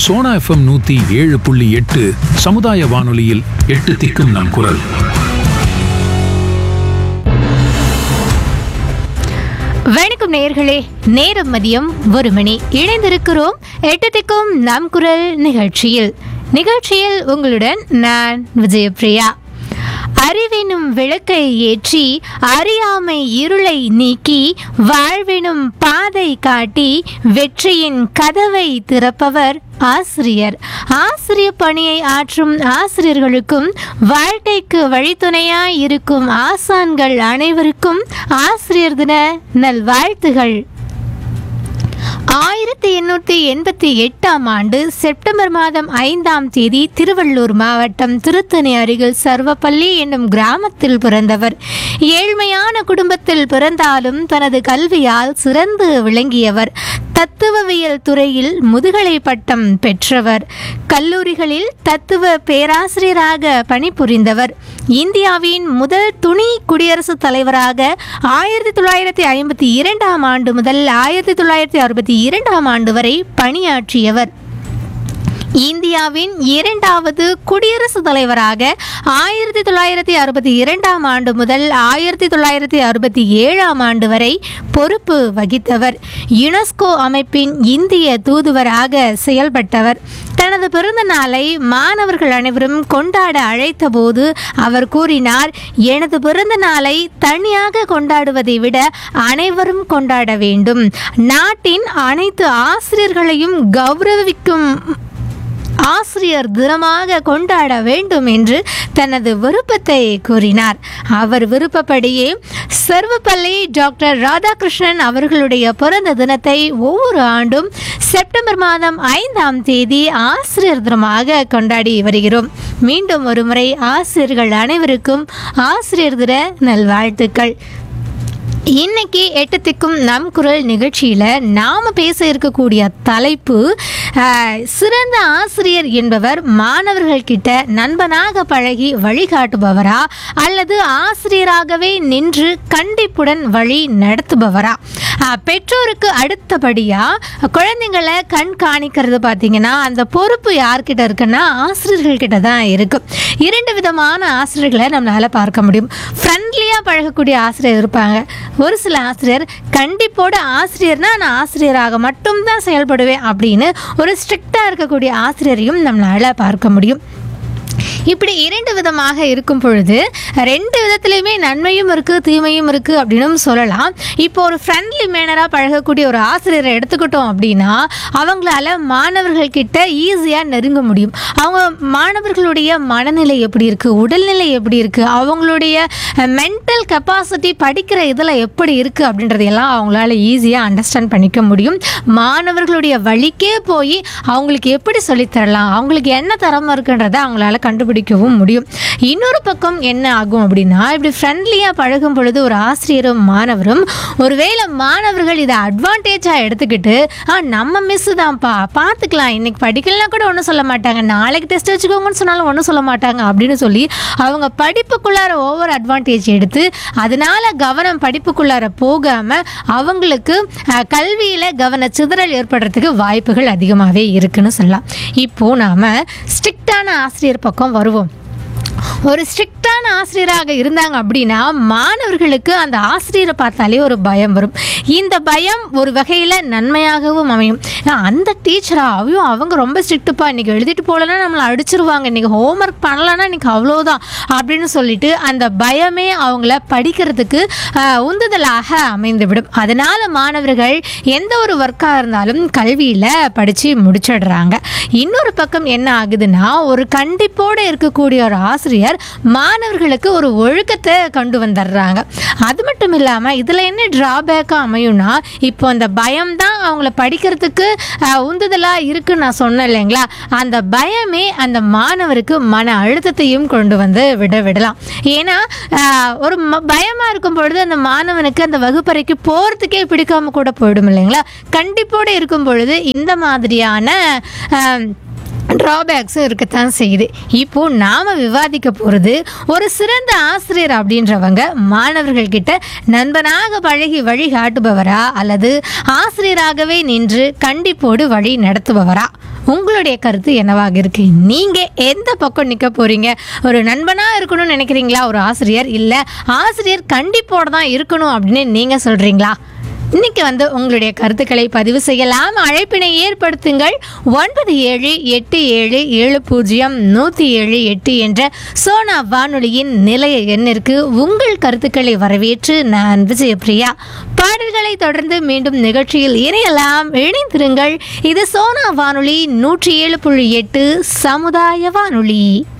Sona FM நூத்தி ஏழு புள்ளி எட்டு சமுதாய வானொலியில் எட்டு திக்கும் நம் குரல் வணக்கம் நேயர்களே நேரம் மதியம் ஒரு மணி இணைந்திருக்கிறோம் எட்டு திக்கும் நம் குரல் நிகழ்ச்சியில் நிகழ்ச்சியில் உங்களுடன் நான் விஜயபிரியா அறிவெனும் விளக்கை ஏற்றி அறியாமை இருளை நீக்கி வாழ்வெனும் பாதை காட்டி வெற்றியின் கதவை திறப்பவர் ஆசிரியர் ஆசிரிய பணியை ஆற்றும் ஆசிரியர்களுக்கும் வாழ்க்கைக்கு வழித்துணையாய் இருக்கும் ஆசான்கள் அனைவருக்கும் ஆசிரியர் தின நல்வாழ்த்துகள் ஆயிரத்தி எண்ணூற்றி எண்பத்தி எட்டாம் ஆண்டு செப்டம்பர் மாதம் ஐந்தாம் தேதி திருவள்ளூர் மாவட்டம் திருத்தணி அருகில் சர்வப்பள்ளி என்னும் கிராமத்தில் பிறந்தவர் ஏழ்மையான குடும்பத்தில் பிறந்தாலும் தனது கல்வியால் சிறந்து விளங்கியவர் தத்துவவியல் துறையில் முதுகலை பட்டம் பெற்றவர் கல்லூரிகளில் தத்துவ பேராசிரியராக பணிபுரிந்தவர் இந்தியாவின் முதல் துணை குடியரசுத் தலைவராக ஆயிரத்தி தொள்ளாயிரத்தி ஐம்பத்தி இரண்டாம் ஆண்டு முதல் ஆயிரத்தி தொள்ளாயிரத்தி அறுபத்தி இரண்டாம் ஆண்டு வரை பணியாற்றியவர் இந்தியாவின் இரண்டாவது குடியரசுத் தலைவராக ஆயிரத்தி தொள்ளாயிரத்தி அறுபத்தி இரண்டாம் ஆண்டு முதல் ஆயிரத்தி தொள்ளாயிரத்தி அறுபத்தி ஏழாம் ஆண்டு வரை பொறுப்பு வகித்தவர் யுனெஸ்கோ அமைப்பின் இந்திய தூதுவராக செயல்பட்டவர் தனது பிறந்த நாளை மாணவர்கள் அனைவரும் கொண்டாட அழைத்தபோது அவர் கூறினார் எனது பிறந்த நாளை தனியாக கொண்டாடுவதை விட அனைவரும் கொண்டாட வேண்டும் நாட்டின் அனைத்து ஆசிரியர்களையும் கௌரவிக்கும் ஆசிரியர் தினமாக கொண்டாட வேண்டும் என்று தனது விருப்பத்தை கூறினார் அவர் விருப்பப்படியே சர்வப்பள்ளி டாக்டர் ராதாகிருஷ்ணன் அவர்களுடைய பிறந்த தினத்தை ஒவ்வொரு ஆண்டும் செப்டம்பர் மாதம் ஐந்தாம் தேதி ஆசிரியர் தினமாக கொண்டாடி வருகிறோம் மீண்டும் ஒருமுறை ஆசிரியர்கள் அனைவருக்கும் ஆசிரியர் தின நல்வாழ்த்துக்கள் இன்னைக்கு எட்டு திக்கும் நம் குரல் நிகழ்ச்சியில் நாம் பேச இருக்கக்கூடிய தலைப்பு ஆஹ், சிறந்த ஆசிரியர் என்பவர் மாணவர்கள் கிட்ட நண்பனாக பழகி வழிகாட்டுபவரா அல்லது ஆசிரியராகவே நின்று கண்டிப்புடன் வழி நடத்துபவரா ஆஹ், பெற்றோருக்கு அடுத்தபடியாக குழந்தைங்களை கண்காணிக்கிறது பார்த்தீங்கன்னா அந்த பொறுப்பு யார்கிட்ட இருக்குன்னா ஆசிரியர்கள் கிட்ட தான் இருக்கும் இரண்டு விதமான ஆசிரியர்களை நம்மளால் பார்க்க முடியும் ஃப்ரெண்ட்லியாக பழகக்கூடிய ஆசிரியர் இருப்பாங்க ஒரு சில ஆசிரியர் கண்டிப்போட ஆசிரியர்னா நான் ஆசிரியராக மட்டும்தான் செயல்படுவேன் அப்படின்னு ஒரு ஸ்ட்ரிக்டாக இருக்கக்கூடிய ஆசிரியரையும் நம்மளால் பார்க்க முடியும் இப்படி இரண்டு விதமாக இருக்கும் பொழுது ரெண்டு விதத்துலையுமே நன்மையும் இருக்குது தீமையும் இருக்குது அப்படின்னு சொல்லலாம் இப்போ ஒரு ஃப்ரெண்ட்லி மேனராக பழகக்கூடிய ஒரு ஆசிரியரை எடுத்துக்கிட்டோம் அப்படின்னா அவங்களால மாணவர்கள் கிட்ட ஈஸியாக நெருங்க முடியும் அவங்க மாணவர்களுடைய மனநிலை எப்படி இருக்குது உடல்நிலை எப்படி இருக்குது அவங்களுடைய மென்டல் கெப்பாசிட்டி படிக்கிற இதில் எப்படி இருக்குது அப்படின்றதையெல்லாம் அவங்களால ஈஸியாக அண்டர்ஸ்டாண்ட் பண்ணிக்க முடியும் மாணவர்களுடைய வழிக்கே போய் அவங்களுக்கு எப்படி சொல்லித்தரலாம் அவங்களுக்கு என்ன திறமை இருக்குன்றதை அவங்களால கண்டுபிடிக்கவும் முடியும் இன்னொரு பக்கம் என்ன ஆகும் அப்படின்னா இப்படி ஃப்ரெண்ட்லியாக பழகும் பொழுது ஒரு ஆசிரியரும் மாணவரும் ஒருவேளை மாணவர்கள் இதை அட்வான்டேஜாக எடுத்துக்கிட்டு ஆ நம்ம மிஸ் தான்ப்பா பார்த்துக்கலாம் இன்னைக்கு படிக்கலாம் கூட ஒன்றும் சொல்ல மாட்டாங்க நாளைக்கு டெஸ்ட் வச்சுக்கோங்கன்னு சொன்னாலும் ஒன்றும் சொல்ல மாட்டாங்க அப்படின்னு சொல்லி அவங்க படிப்புக்குள்ளார ஓவர் அட்வான்டேஜ் எடுத்து அதனால கவனம் படிப்புக்குள்ளார போகாமல் அவங்களுக்கு அஹ், கல்வியில கவன சிதறல் ஏற்படுறதுக்கு வாய்ப்புகள் அதிகமாகவே இருக்குன்னு சொல்லலாம் இப்போ நாம ஸ்ட்ரிக்டான ஆசிரியர் பக்கம் வருவோம் ஒரு ஸ்ட்ரிக்டான ஆசிரியராக இருந்தாங்க அப்படின்னா மாணவர்களுக்கு அந்த ஆசிரியரை பார்த்தாலே ஒரு பயம் வரும் இந்த பயம் ஒரு வகையில் நன்மையாகவும் அமையும் ஏன்னா, அந்த டீச்சரா அவையும் அவங்க ரொம்ப ஸ்ட்ரிக்ட்டுப்பா இன்னைக்கு எழுதிட்டு போகலன்னா நம்மளை அடிச்சிருவாங்க இன்னைக்கு ஹோம்ஒர்க் பண்ணலன்னா இன்னைக்கு அவ்வளோதான் அப்படின்னு சொல்லிட்டு அந்த பயமே அவங்கள படிக்கிறதுக்கு ஆஹ், உந்துதலாக அமைந்துவிடும் அதனால மாணவர்கள் எந்த ஒரு ஒர்க்காக இருந்தாலும் கல்வியில் படித்து முடிச்சிடுறாங்க இன்னொரு பக்கம் என்ன ஆகுதுன்னா ஒரு கண்டிப்போடு இருக்கக்கூடிய ஒரு ஆசிரியர் மாணவர்களுக்கு ஒரு ஒழுக்கத்தை கொண்டு வந்துடுறாங்க அது மட்டும் இல்லாமல் இதில் என்ன ட்ராபேக்காக அமையும்னா இப்போ அந்த பயம் தான் அவங்கள படிக்கிறதுக்கு ஆஹ், உந்துதலா இருக்குன்னு நான் சொன்னேன் இல்லைங்களா அந்த பயமே அந்த மாணவருக்கு மன அழுத்தத்தையும் கொண்டு வந்து விட விடலாம் ஏன்னா ஆஹ், ஒரு ம- பயமா இருக்கும் பொழுது அந்த மாணவனுக்கு அந்த வகுப்பறைக்கு போறதுக்கே பிடிக்காம கூட போயிடும் இல்லைங்களா கண்டிப்போடு இருக்கும் பொழுது இந்த மாதிரியான ஆஹ், ட்ராபேக்ஸும் இருக்கத்தான் செய்யுது இப்போ நாம விவாதிக்க போகிறது ஒரு சிறந்த ஆசிரியர் அப்படின்றவங்க மாணவர்கள் கிட்ட நண்பனாக பழகி வழி காட்டுபவரா அல்லது ஆசிரியராகவே நின்று கண்டிப்போடு வழி நடத்துபவரா உங்களுடைய கருத்து என்னவாக இருக்கு நீங்கள் எந்த பக்கம் நிற்க போகிறீங்க ஒரு நண்பனாக இருக்கணும்னு நினைக்கிறீங்களா ஒரு ஆசிரியர் இல்லை ஆசிரியர் கண்டிப்போடு தான் இருக்கணும் அப்படின்னு நீங்கள் சொல்கிறீங்களா இன்னைக்கு வந்து உங்களுடைய கருத்துக்களை பதிவு செய்யலாம் அழைப்பினை ஏற்படுத்துங்கள் ஒன்பது ஏழு எட்டு ஏழு ஏழு பூஜ்ஜியம் நூற்றி ஏழு எட்டு என்ற சோனா வானொலியின் நிலைய எண்ணிற்கு உங்கள் கருத்துக்களை வரவேற்று நான் விஜயபிரியா பாடல்களை தொடர்ந்து மீண்டும் நிகழ்ச்சியில் இணையலாம் இணைந்திருங்கள் இது சோனா வானொலி நூற்றி ஏழு புள்ளி எட்டு சமுதாய வானொலி